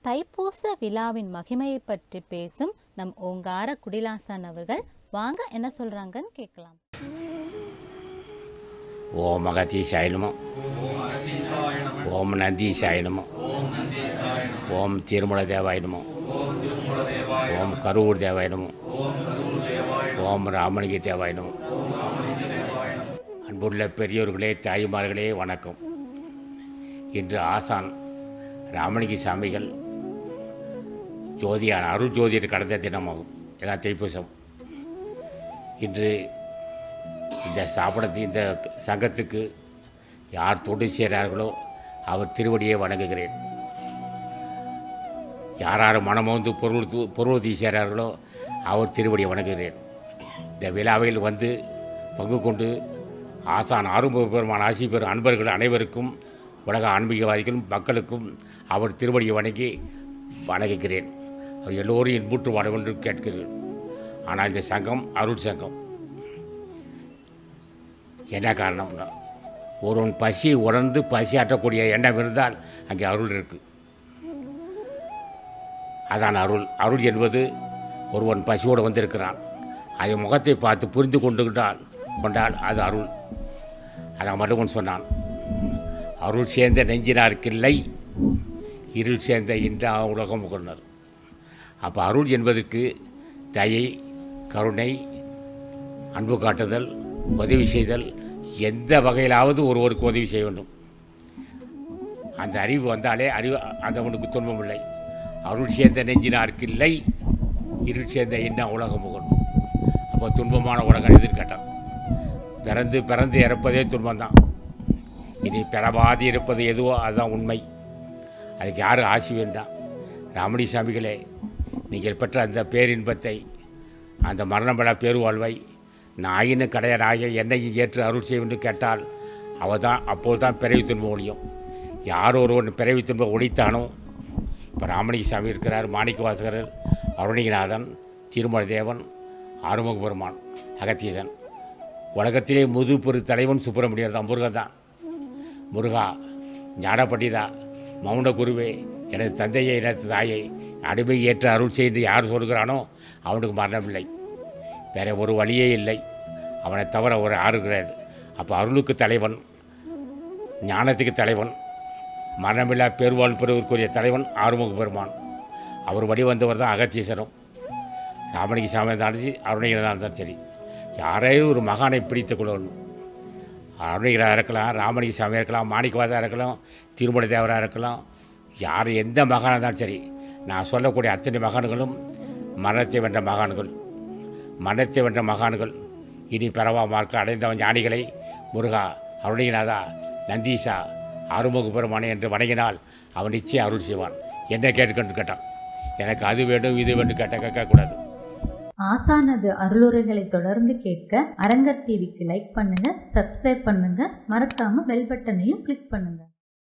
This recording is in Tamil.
தைப்பூச விழாவின் மகிமையை பற்றி பேசும் நம் ஓங்கார குடிலாசன் அவர்கள் வாங்க என்ன சொல்றாங்கன்னு கேட்கலாம் ஓம் அகதீஷாய நம ஓம் நந்தீஷாய நம ஓம் திருமல தேவாய நம ஓம் கரூர் தேவாய நம ஓம் ராமலிங்க தேவாய நம அன்புள்ள பெரியோர்களே தாய்மார்களே வணக்கம் இன்று ஆசான் ராமலிங்க சாமிகள் ஜோதியான அருள் ஜோதியர் கடந்த தினமாகும் எல்லா தைப்பூசம் இன்று இந்த ஸ்தாபனத்து இந்த சங்கத்துக்கு யார் தொண்டு செய்கிறார்களோ அவர் திருவடியை வணங்குகிறேன் யார் யார் மனமோந்து பொருள் து- பொருள் செய்கிறார்களோ அவர் திருவடியை வணங்குகிறேன் இந்த விழாவில் வந்து பங்கு கொண்டு ஆசான் ஆறுமுக பெருமான் ஆசி பெறும் அன்பர்கள் அனைவருக்கும் உலக ஆன்மீகவாதிகளும் மக்களுக்கும் அவர் திருவடியை வணங்கி வணங்குகிறேன் அவர் எல்லோரும் இன்புற்று வாழ என்று கேட்கிறேன் ஆனால் இந்த சங்கம் அருள் சங்கம் என்ன காரணம்னா ஒருவன் பசி உணர்ந்து பசி ஆற்றக்கூடிய எண்ணம் இருந்தால் அங்கே அருள் இருக்கு அதான் அருள் அருள் என்பது ஒருவன் பசியோடு வந்திருக்கிறான் அதை முகத்தை பார்த்து புரிந்து கொண்டுகிட்டால் கொண்டால் அது அருள் அதான் மட்டும் சொன்னான் அருள் சேர்ந்த நெஞ்சினார்க்கில்லை இருள் சேர்ந்த இந்த உலகம் கொண்டார் அப்போ அருள் என்பதற்கு தயை கருணை அன்பு காட்டுதல் உதவி செய்தல் எந்த வகையிலாவது ஒருவருக்கு உதவி செய்ய வேண்டும் அந்த அறிவு வந்தாலே அறிவு அந்தவனுக்கு துன்பம் இல்லை அருள் சேர்ந்த நெஞ்சினாருக்கு இல்லை இருள் சேர்ந்த என்ன உலகம் முகணும் அப்போ துன்பமான உலகம் எதிர் கேட்டான் பிறந்து பிறந்து இறப்பதே துன்பம்தான் இனி பிறவாதி இருப்பது எதுவோ அதுதான் உண்மை அதுக்கு யாரும் ஆசி வேண்டாம் ராமணி சாமிகளே நீங்கள் பெற்ற அந்த பேரின்பத்தை அந்த மரணமிட பேருவாழ்வை நாயினும் கடையனாக என்னையும் ஏற்று அருள் செய்வென்று கேட்டால் அவள் தான் அப்போது தான் பிறவி துன்பம் ஒழியும் யார் ஒருவன் பிறவி துன்பம் ஒழித்தானோ இப்போ ராமலிங்க சாமி இருக்கிறார் மாணிக்க வாசகர் அருணிகநாதன் திருமல தேவன் ஆறுமுக பெருமான் அகத்தீசன் உலகத்திலே முதுபெரு தலைவன் சுப்பிரமணியர் தான் முருகன் தான் முருகா ஞானப்பண்டிதா மௌன குருவே எனது தந்தையை எனது தாயை அடிமை ஏற்று அருள் செய்து யார் சொல்கிறானோ அவனுக்கு மரணமில்லை வேற ஒரு வழியே இல்லை அவனை தவிர ஒரு ஆறு கிடையாது அப்போ அருளுக்கு தலைவன் ஞானத்துக்கு தலைவன் மரணமில்லா பேர்வாழ் பெறுவதற்குரிய தலைவன் ஆறுமுக பெருமான் அவர் வழி வந்தவர் தான் அகத்தீசரும் ராமலிங்க சாமி இருந்தாலும் சரி அருணகிரனாக இருந்தாலும் சரி யாரையும் ஒரு மகானை பிடித்து கொள்ளணும் அருணகிராக இருக்கலாம் ராமலிங்க சாமியாக இருக்கலாம் மாணிக்கவாதாக இருக்கலாம் திருமலை தேவராக இருக்கலாம் யார் எந்த மகானாக இருந்தாலும் சரி நான் சொல்லக்கூடிய அத்தனை மகான்களும் மரணத்தை வென்ற மகான்கள் மரணத்தை வென்ற மகான்கள் இனி பெறவா மார்க்க அடைந்தவன் ஞானிகளை முருகா அருணகிநாதா நந்தீசா ஆறுமுக பெருமானே என்று வணங்கினால் அவன் நிச்சயம் அருள் செய்வான் என்ன கேட்டுக்கொண்டு கேட்டான் எனக்கு அது வேண்டும் இது வேண்டும் கேட்ட கேட்கக்கூடாது ஆசானது அருளுரைகளை தொடர்ந்து கேட்க அரங்கர் டிவிக்கு லைக் பண்ணுங்க சப்ஸ்கிரைப் பண்ணுங்க மறக்காம பெல் பட்டனையும் கிளிக் பண்ணுங்க